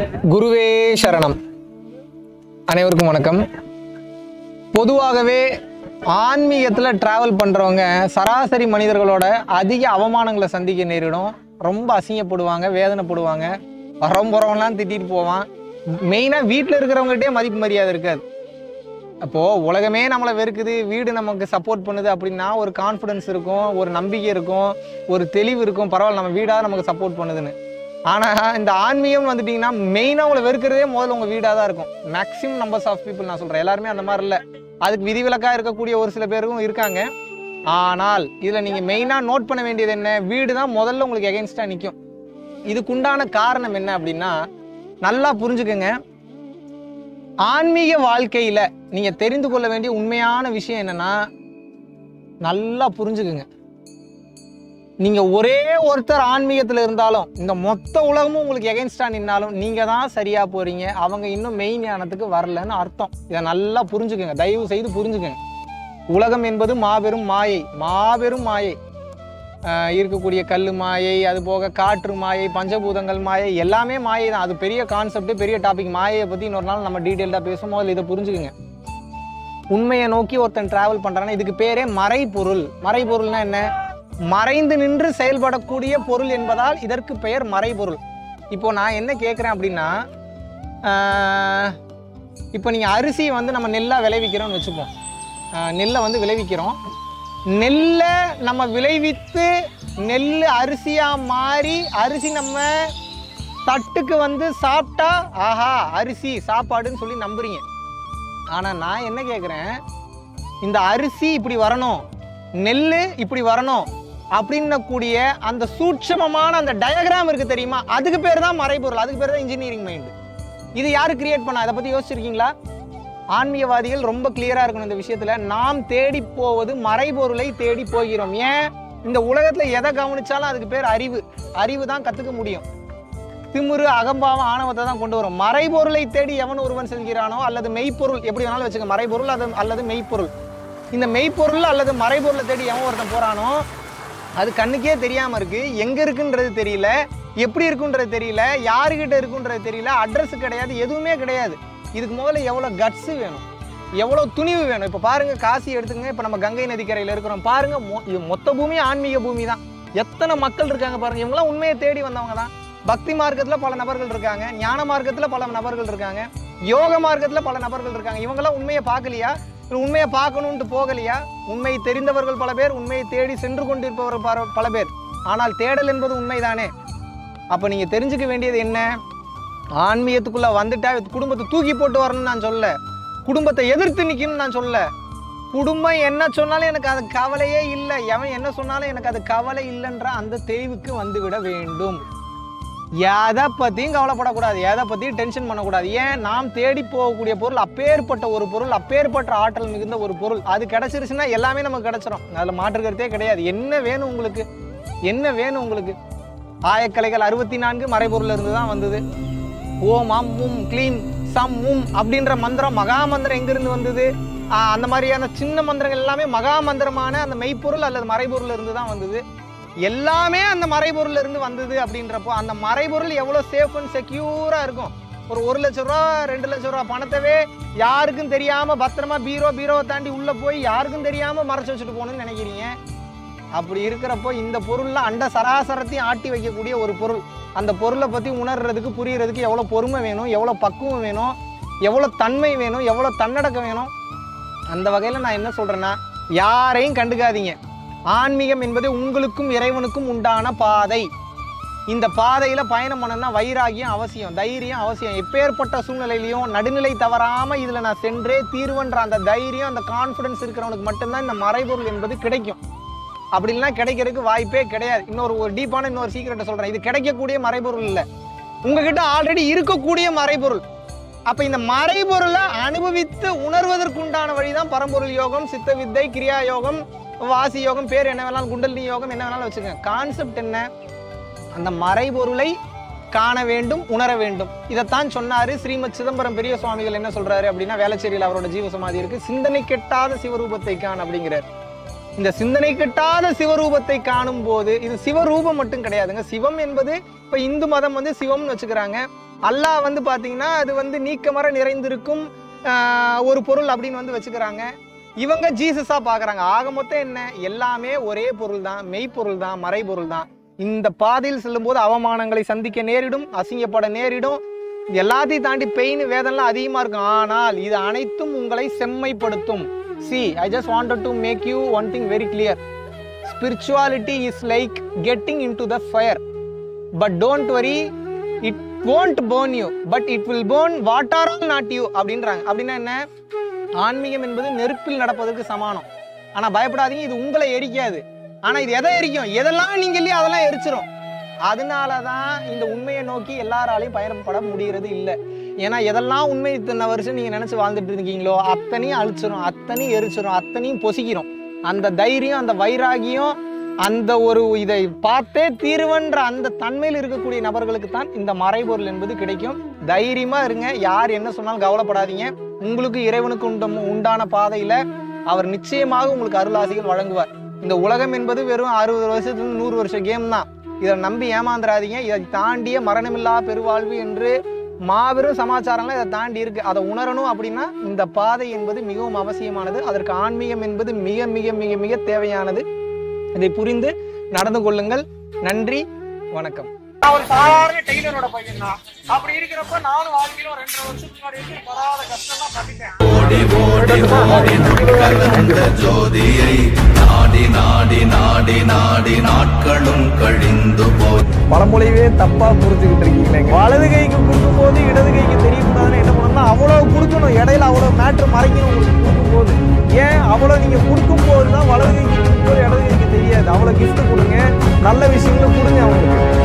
குருவே சரணம் அனைவருக்கும் வணக்கம் பொதுவாகவே ஆன்மீகத்தில் ட்ராவல் பண்ணுறவங்க சராசரி மனிதர்களோட அதிக அவமானங்களை சந்திக்க நேரிடும் ரொம்ப அசிங்கப்படுவாங்க வேதனைப்படுவாங்க வரம் போகிறவங்களாம் திட்டிட்டு போவான் மெயினாக வீட்டில் இருக்கிறவங்ககிட்டே மதிப்பு மரியாதை இருக்காது அப்போது உலகமே நம்மளை வெறுக்குது வீடு நமக்கு சப்போர்ட் பண்ணுது அப்படின்னா ஒரு கான்ஃபிடன்ஸ் இருக்கும் ஒரு நம்பிக்கை இருக்கும் ஒரு தெளிவு இருக்கும் பரவாயில்ல நம்ம வீடாக நமக்கு சப்போர்ட் பண்ணுதுன்னு ஆனால் இந்த ஆன்மீகம் வந்துட்டிங்கன்னா மெயினாக உங்களை வெறுக்கிறதே முதல்ல உங்கள் வீடாக தான் இருக்கும் மேக்ஸிமம் நம்பர்ஸ் ஆஃப் பீப்புள் நான் சொல்கிறேன் எல்லாருமே அந்த மாதிரி இல்லை அதுக்கு விதிவிலக்காக இருக்கக்கூடிய ஒரு சில பேரும் இருக்காங்க ஆனால் இதில் நீங்கள் மெயினாக நோட் பண்ண வேண்டியது என்ன வீடு தான் முதல்ல உங்களுக்கு எகென்ஸ்டாக நிற்கும் இதுக்குண்டான காரணம் என்ன அப்படின்னா நல்லா புரிஞ்சுக்கங்க ஆன்மீக வாழ்க்கையில நீங்க தெரிந்து கொள்ள வேண்டிய உண்மையான விஷயம் என்னன்னா நல்லா புரிஞ்சுக்குங்க நீங்க ஒரே ஒருத்தர் ஆன்மீகத்துல இருந்தாலும் இந்த மொத்த உலகமும் உங்களுக்கு எகென்ஸ்டா நின்னாலும் நீங்க தான் சரியா போறீங்க அவங்க இன்னும் மெயின் ஞானத்துக்கு வரலன்னு அர்த்தம் இதை நல்லா புரிஞ்சுக்குங்க தயவு செய்து புரிஞ்சுக்குங்க உலகம் என்பது மாபெரும் மாயை மாபெரும் மாயை ஆஹ் இருக்கக்கூடிய கல் மாயை அது போக காற்று மாயை பஞ்சபூதங்கள் மாயை எல்லாமே மாயை தான் அது பெரிய கான்செப்ட் பெரிய டாபிக் மாயையை பற்றி இன்னொரு நாள் நம்ம டீட்டெயில்டாக பேசும் முதல்ல இதை புரிஞ்சுக்குங்க உண்மையை நோக்கி ஒருத்தன் டிராவல் பண்ணுறான்னா இதுக்கு பேரே மறைபொருள் மறைபொருள்னா என்ன மறைந்து நின்று செயல்படக்கூடிய பொருள் என்பதால் இதற்கு பெயர் மறைபொருள் இப்போ நான் என்ன கேட்குறேன் அப்படின்னா ஆஹ், இப்போ நீங்கள் அரிசி வந்து நம்ம நெல்லாக விளைவிக்கிறோம்னு வச்சுப்போம் ஆஹ், நெல்லை வந்து விளைவிக்கிறோம் நெல்லை நம்ம விளைவித்து நெல் அரிசியாக மாறி அரிசி நம்ம தட்டுக்கு வந்து சாப்பிட்டா ஆஹா அரிசி சாப்பாடுன்னு சொல்லி நம்புறீங்க ஆனால் நான் என்ன கேட்குறேன் இந்த அரிசி இப்படி வரணும் நெல் இப்படி வரணும் அப்படின்னக்கூடிய அந்த சூட்சமமான அந்த டயக்ராம் இருக்கு தெரியுமா அதுக்கு பேர் தான் மறைபொருள் அதுக்கு பேர் தான் இன்ஜினியரிங் மைண்டு இது யார் கிரியேட் பண்ணா இதை பற்றி யோசிச்சிருக்கீங்களா ஆன்மீகவாதிகள் ரொம்ப கிளியரா இருக்கணும் இந்த விஷயத்துல நாம் தேடி போவது மறைபொருளை தேடி போகிறோம் ஏன் இந்த உலகத்துல எதை கவனிச்சாலும் அதுக்கு பேர் அறிவு அறிவு தான் கத்துக்க முடியும் திமிரு அகம்பாவம் ஆணவத்தை தான் கொண்டு வரும் மறைபொருளை தேடி எவன் ஒருவன் செல்கிறானோ அல்லது மெய்ப்பொருள் எப்படி வேணாலும் வச்சுக்க மறைபொருள் அது அல்லது மெய்ப்பொருள் இந்த மெய்ப்பொருள் அல்லது மறைபொருளை தேடி எவன் ஒருத்தன் போறானோ அது கண்ணுக்கே தெரியாம இருக்கு எங்க இருக்குன்றது தெரியல எப்படி இருக்குன்றது தெரியல யாருக்கிட்ட இருக்குன்றது தெரியல அட்ரஸ் கிடையாது எதுவுமே கிடையாது இதுக்கு முதல்ல எவ்வளோ கட்ஸு வேணும் எவ்வளோ துணிவு வேணும் இப்போ பாருங்க காசி எடுத்துக்கங்க இப்போ நம்ம கங்கை நதிக்கரையில் இருக்கிறோம் பாருங்க மொ- இது மொத்த பூமி ஆன்மீக பூமி தான் எத்தனை மக்கள் இருக்காங்க பாருங்க இவங்களாம் உண்மையை தேடி வந்தவங்க தான் பக்தி மார்க்கத்தில் பல நபர்கள் இருக்காங்க ஞான மார்க்கத்தில் பல நபர்கள் இருக்காங்க யோக மார்க்கத்தில் பல நபர்கள் இருக்காங்க இவங்கெல்லாம் உண்மையை பார்க்கலையா இல்ல உண்மையை பார்க்கணுன்ட்டு போகலையா உண்மை தெரிந்தவர்கள் பல பேர் உண்மையை தேடி சென்று கொண்டிருப்பவர்கள் பல- பல பேர் ஆனால் தேடல் என்பது உண்மைதானே அப்போ நீங்கள் தெரிஞ்சுக்க வேண்டியது என்ன ஆன்மீகத்துக்குள்ள வந்துட்டா குடும்பத்தை தூக்கி போட்டு வரணும்னு நான் சொல்ல குடும்பத்தை எதிர்த்து நிற்கணும்னு நான் சொல்ல குடும்பம் என்ன சொன்னாலும் எனக்கு அது கவலையே இல்லை எவன் என்ன சொன்னாலும் எனக்கு அது கவலை இல்லைன்ற அந்த தெளிவுக்கு வந்துவிட வேண்டும் எதை பற்றியும் கவலைப்படக்கூடாது எதை பற்றியும் டென்ஷன் பண்ணக்கூடாது ஏன் நாம் தேடி போகக்கூடிய பொருள் அப்பேற்பட்ட ஒரு பொருள் அப்பேற்பட்ட ஆற்றல் மிகுந்த ஒரு பொருள் அது கிடைச்சிருச்சுன்னா எல்லாமே நமக்கு கிடைச்சிரும் அதில் மாற்றுக்கிறதே கிடையாது என்ன வேணும் உங்களுக்கு என்ன வேணும் உங்களுக்கு ஆயக்கலைகள் அறுபத்தி நான்கு மறைபொருள் இருந்து தான் வந்தது ஓம் அம் உம் க்ளீம் சம் உம் அப்படின்ற மந்திரம் மகா மந்திரம் எங்கிருந்து வந்தது ஆஹ் அந்த மாதிரியான சின்ன மந்திரங்கள் எல்லாமே மகா மந்திரமான அந்த மெய்ப்பொருள் அல்லது மறைபொருள் இருந்து தான் வந்தது எல்லாமே அந்த மறைபொருள் இருந்து வந்தது அப்படின்றப்போ அந்த மறைபொருள் எவ்வளோ சேஃப் அண்ட் செக்யூராக இருக்கும் ஒரு ஒரு லட்ச ரூபா ரெண்டு லட்ச ரூபா பணத்தவே யாருக்கும் தெரியாம பத்திரமா பீரோ பீரோவை தாண்டி உள்ள போய் யாருக்கும் தெரியாம மறைச்சு வச்சுட்டு போகணும்னு நினைக்கிறீங்க அப்படி இருக்கிறப்போ இந்த பொருள்ல அண்ட சராசரத்தையும் ஆட்டி வைக்கக்கூடிய ஒரு பொருள் அந்த பொருளை பத்தி உணர்றதுக்கு புரியறதுக்கு எவ்வளோ பொறுமை வேணும் எவ்வளோ பக்குவம் வேணும் எவ்வளோ தன்மை வேணும் எவ்வளோ தன்னடக்கம் வேணும் அந்த வகையில் நான் என்ன சொல்றேன்னா யாரையும் கண்டுக்காதீங்க ஆன்மீகம் என்பது உங்களுக்கும் இறைவனுக்கும் உண்டான பாதை இந்த பாதையில் பயணம் பண்ணணும்னா வைராகியம் அவசியம் தைரியம் அவசியம் எப்பேற்பட்ட சூழ்நிலையிலையும் நடுநிலை தவறாம இதில் நான் சென்றே தீர்வன்ற அந்த தைரியம் அந்த கான்ஃபிடன்ஸ் இருக்கிறவனுக்கு மட்டும்தான் இந்த மறைபொருள் என்பது கிடைக்கும் அப்படி இல்லைன்னா கிடைக்கிறதுக்கு வாய்ப்பே கிடையாது இன்னொரு ஒரு டீப்பான இன்னொரு சீக்கிரட்டை சொல்கிறேன் இது கிடைக்கக்கூடிய மறைபொருள் இல்லை உங்ககிட்ட ஆல்ரெடி இருக்கக்கூடிய மறைபொருள் அப்போ இந்த மறைபொருளை அனுபவித்து உணர்வதற்குண்டான வழிதான் பரம்பொருள் யோகம் சித்த வித்தை கிரியா யோகம் வாசி யோகம் பேர் என்ன வேணாலும் குண்டலினி யோகம் என்ன வேணாலும் வச்சுக்கோங்க கான்செப்ட் என்ன அந்த மறைபொருளை காண வேண்டும் உணர வேண்டும் இதைத்தான் சொன்னாரு ஸ்ரீமத் சிதம்பரம் பெரிய சுவாமிகள் என்ன சொல்றாரு அப்படின்னா வேளச்சேரியில் அவரோட ஜீவசமாதி இருக்கு சிந்தனை கெட்டாத சிவரூபத்தை காண அப்படிங்கிறார் இந்த சிந்தனை கெட்டாத சிவரூபத்தை காணும் போது இது சிவரூபம் மட்டும் கிடையாதுங்க சிவம் என்பது இப்ப இந்து மதம் வந்து சிவம்னு வச்சுக்கிறாங்க அல்லாஹ் வந்து பார்த்தீங்கன்னா அது வந்து நீக்கமர நிறைந்திருக்கும் ஆஹ், ஒரு பொருள் அப்படின்னு வந்து வச்சுக்கிறாங்க இவங்க ஜீசஸா பார்க்கறாங்க ஆக மொத்தம் என்ன எல்லாமே ஒரே பொருள் தான் மெய்ப்பொருள் தான் மறைபொருள் தான் இந்த பாதையில் செல்லும்போது அவமானங்களை சந்திக்க நேரிடும் அசிங்கப்பட நேரிடும் இது எல்லாத்தையும் தாண்டி பெயின் வேதனைலாம் அதிகமா இருக்கும் ஆனால் இது அனைத்தும் உங்களை செம்மைப்படுத்தும் see I just wanted to make you one thing very clear spirituality is like getting in to the fire but don't worry it won't burn you but it will burn what are all not you அப்படின்றாங்க அப்படின்னா என்ன ஆன்மீகம் என்பது நெருப்பில் நடப்பதற்கு சமானம் ஆனா பயப்படாதீங்க இது உங்களை எரிக்காது ஆனா இது எதை எரிக்கும் எதெல்லாம் நீங்க இல்லையோ அதெல்லாம் எரிச்சிரும் அதனால தான் இந்த உண்மையை நோக்கி எல்லாராலையும் பயணப்பட முடிகிறது இல்லை ஏன்னா எதெல்லாம் உண்மை இத்தனை வருஷம் நீங்க நினைச்சு வாழ்ந்துட்டு இருக்கீங்களோ அத்தனையும் அழிச்சிரும் அத்தனையும் எரிச்சிரும் அத்தனையும் பொசிக்கிறோம் அந்த தைரியம் அந்த வைராகியம் அந்த ஒரு இதை பார்த்தே தீர்வன்ற அந்த தன்மையில் இருக்கக்கூடிய நபர்களுக்கு தான் இந்த மறைபொருள் என்பது கிடைக்கும் தைரியமா இருங்க யார் என்ன சொன்னாலும் கவலைப்படாதீங்க உங்களுக்கு இறைவனுக்கு உண்ட உண்டான பாதையில அவர் நிச்சயமாக உங்களுக்கு அருளாசிகள் வழங்குவார் இந்த உலகம் என்பது வெறும் அறுபது வருஷத்துல நூறு வருஷம் கேம் தான் இதை நம்பி ஏமாந்துடாதீங்க இதை தாண்டிய மரணமில்லா பெருவாழ்வு என்று மாபெரும் சமாச்சாரங்கள் இதை தாண்டி இருக்கு அதை உணரணும் அப்படின்னா இந்த பாதை என்பது மிகவும் அவசியமானது அதற்கு ஆன்மீகம் என்பது மிக மிக மிக மிக தேவையானது இதை புரிந்து நடந்து கொள்ளுங்கள் நன்றி வணக்கம் நான் ஒரு சாதாரண டெய்லரோட பையன் தான் அப்படி இருக்கிறப்ப நானும் வாழ்க்கையில ஒரு ரெண்டரை வருஷத்துக்கு முன்னாடி வரைக்கும் படாத கஷ்டம்லாம் பட்டுட்டேன் ஓடி ஓடி ஓடி கலந்த ஜோதியை நாடி நாடி நாடி நாடி நாட்களும் கழிந்து போய் பழமொழியவே தப்பா புரிஞ்சுக்கிட்டு இருக்கீங்களே வலது கைக்கு கொடுக்கும் போது இடது கைக்கு தெரியக்கூடாதுன்னு என்ன பண்ணணும்னா அவ்வளவு கொடுக்கணும் இடையில அவ்வளவு மேட்ரு மறைக்கணும் உங்களுக்கு கொடுக்கும் போது ஏன் அவ்வளவு நீங்க கொடுக்கும் போது தான் வலது கைக்கு கொடுக்கும் போது இடது கைக்கு தெரியாது அவ்வளவு கிஃப்ட் கொடுங்க நல்ல விஷயங்களும் கொடுங்க அவங்களுக்கு